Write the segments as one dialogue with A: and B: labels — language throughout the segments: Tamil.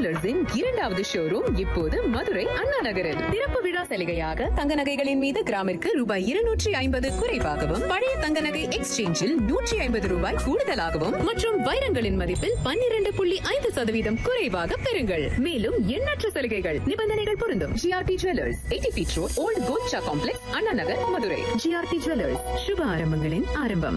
A: ஜுவல்லர்ஸின் இரண்டாவது ஷோரூம் இப்போது மதுரை அண்ணா நகரில் திறப்பு விழா சலுகையாக தங்க நகைகளின் மீது கிராமிற்கு ரூபாய் இருநூற்றி ஐம்பது குறைவாகவும் பழைய தங்க நகை எக்ஸ்சேஞ்சில் நூற்றி ஐம்பது ரூபாய் கூடுதலாகவும் மற்றும் வைரங்களின் மதிப்பில் பன்னிரண்டு புள்ளி ஐந்து சதவீதம் குறைவாக பெறுங்கள் மேலும் எண்ணற்ற சலுகைகள் நிபந்தனைகள் பொருந்தும் GRT jewellers eighty feet road old Kolcha complex Anna Nagar Madurai GRT jewellers சுப ஆரம்பங்களின் ஆரம்பம்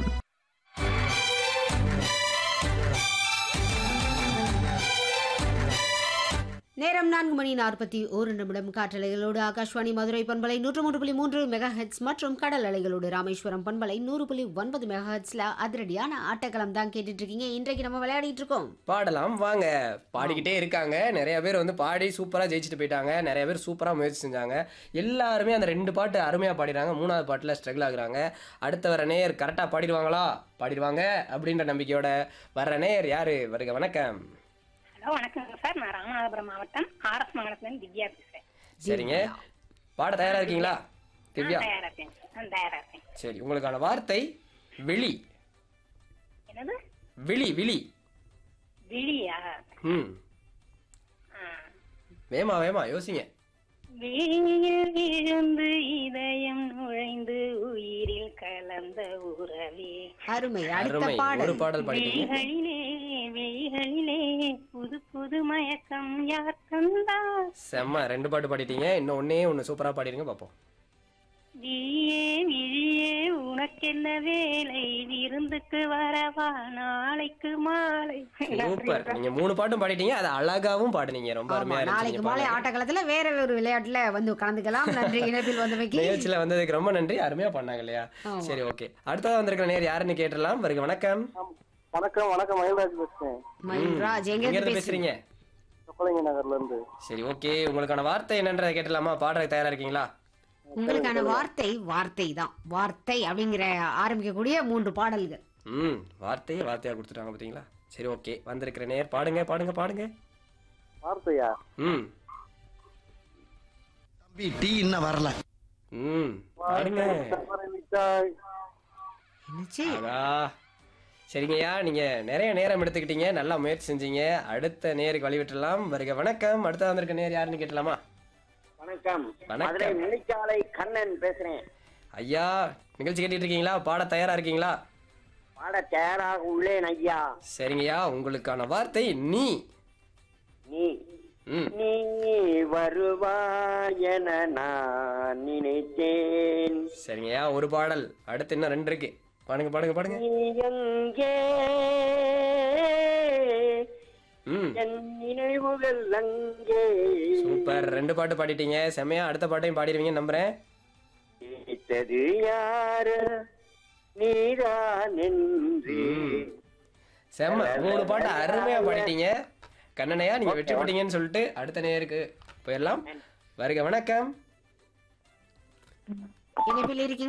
B: நேரம் நான்கு மணி நாற்பத்தி ஒரு நிமிடம் காற்றலைகளோடு ஆகாஷ்வாணி மதுரை பண்பலை நூற்று மூன்று புள்ளி மூன்று மெகா ஹெட்ஸ் மற்றும் கடல் அலைகளோடு ராமேஸ்வரம் பண்பலை நூறு புள்ளி ஒன்பது மெகா ஹெட்ஸ்ல அதிரடியான ஆட்டக்களம் தான் கேட்டுட்டு இருக்கீங்க இன்றைக்கு நம்ம விளையாடிட்டு இருக்கோம்
C: பாடலாம் வாங்க பாடிக்கிட்டே இருக்காங்க நிறைய பேர் வந்து பாடி சூப்பராக ஜெயிச்சுட்டு போயிட்டாங்க நிறைய பேர் சூப்பராக முயற்சி செஞ்சாங்க எல்லாருமே அந்த ரெண்டு பாட்டு அருமையாக பாடிறாங்க மூணாவது பாட்டில் ஸ்ட்ரகிள் ஆகுறாங்க அடுத்த வர நேயர் கரெக்டாக பாடிடுவாங்களா பாடிடுவாங்க அப்படின்ற நம்பிக்கையோட வர்ற நேயர் யாரு வருக வணக்கம்
D: ஹலோ வணக்கங்க சார் நான் ராமநாதபுரம் மாவட்டம் ஆர்எஸ் மங்கலத்துலேருந்து திவ்யா பேசுகிறேன்
C: சரிங்க பாட தயாரா இருக்கீங்களா திவ்யா
D: தயாரா இருக்கேன் நான் தயாரா இருக்கேன்
C: சரி உங்களுக்கான வார்த்தை விழி
D: என்னது
C: விழி விழி
D: விழியா
C: ம்
D: ஆ.
C: வேமா வேமா யோசிங்க
D: விழியில் விழுந்து இதயம் நுழைந்து உயிரில் கலந்த உறவே
B: அருமை அடுத்த
C: அருமை ஒரு
B: பாடல்
C: பாடல் பாடிட்டீங்க
D: விழிகளிலே விழிகளிலே புது புது மயக்கம் யார் தந்தா
C: செம்ம ரெண்டு பாட்டு பாடிட்டீங்க இன்னும் ஒன்னே ஒன்று சூப்பராக பாடிடுங்க பார்ப்போம்
D: விழியே விழியே உனக்கென்ன வேலை விருந்துக்கு வரவா நாளைக்கு மாலை
C: சூப்பர் நீங்க மூணு பாட்டும் பாடிட்டீங்க அது அழகாவும் பாடுனீங்க ரொம்ப
B: ஆமா
C: அருமையா
B: நாளைக்கு
C: இருந்துச்சு
B: மாலை ஆட்டக்களத்துல வேற ஒரு விளையாட்டுல வந்து கலந்துக்கலாம் நன்றி இணைப்பில் வந்தமைக்கு
C: நிகழ்ச்சியில வந்ததுக்கு ரொம்ப நன்றி அருமையா பண்ணாங்க இல்லையா
B: ஆமா.
C: சரி ஓகே அடுத்ததா வந்திருக்கிற நேர் யாருன்னு கேட்டுடலாம் வருக வணக்கம்
E: வணக்கம் வணக்கம் மயில்ராஜ் பேசுறேன்
B: மயில்ராஜ் எங்க
C: எங்க
B: இருந்து
C: இருந்து
B: பேசுறீங்க
C: பேசுறீங்க
E: சொக்கலிங்க நகர்ல இருந்து
C: சரி ஓகே உங்களுக்கான வார்த்தை என்னன்றதை கேட்டலாமா பாடுறதுக்கு தயாரா இருக்கீங்களா
B: உங்களுக்கான வார்த்தை வார்த்தை தான் வார்த்தை அப்படிங்கிற ஆரம்பிக்கக்கூடிய மூன்று பாடல்கள்
C: ம் வார்த்தையே வார்த்தையா கொடுத்துட்டாங்க பாத்தீங்களா சரி ஓகே வந்திருக்கிற நேர் பாடுங்க பாடுங்க பாடுங்க
E: வார்த்தையா
C: ம்
F: தம்பி டீ இன்னும் வரல
C: ம் பாடுங்க
E: மிட்டாய்
B: என்னச்சு
C: அதா சரிங்கய்யா நீங்க நிறைய நேரம் எடுத்துக்கிட்டீங்க நல்லா முயற்சி செஞ்சீங்க அடுத்த நேருக்கு வழிவிட்டுலாம் வருக வணக்கம் அடுத்த வந்திருக்க நேர் யாருன்னு கேட்டலாமா
E: வணக்கம்
C: வணக்கம்.
E: மதுரை நெல்லிச்சாலை கண்ணன் பேசுறேன்
C: ஐயா நிகழ்ச்சி கேட்டுட்டு இருக்கீங்களா பாட தயாரா இருக்கீங்களா
E: பாட தயாராக உள்ளேன் ஐயா
C: சரிங்கய்யா உங்களுக்கான வார்த்தை நீ
E: நீ
C: ம்
E: நீ வருவாயென நான் நினைத்தேன்
C: சரிங்கய்யா ஒரு பாடல் அடுத்து இன்னும் ரெண்டு இருக்கு பாடுங்க பாடுங்க பாடுங்க
E: நீ எங்கே
C: ம்
E: என் நினைவுகள் அங்கே
C: சூப்பர் ரெண்டு பாட்டு பாடிட்டீங்க செம்மையா அடுத்த பாட்டையும் பாடிடுவீங்கன்னு நம்புறேன்
E: கேட்டது யாரு நீதான் என்று
C: செம்ம மூணு பாட்டு அருமையா பாடிட்டீங்க கண்ணனையா நீங்க வெற்றி பெற்றீங்கன்னு சொல்லிட்டு அடுத்த நேருக்கு போயிடலாம் வருக வணக்கம்
B: இணைப்பில் இருக்கீங்க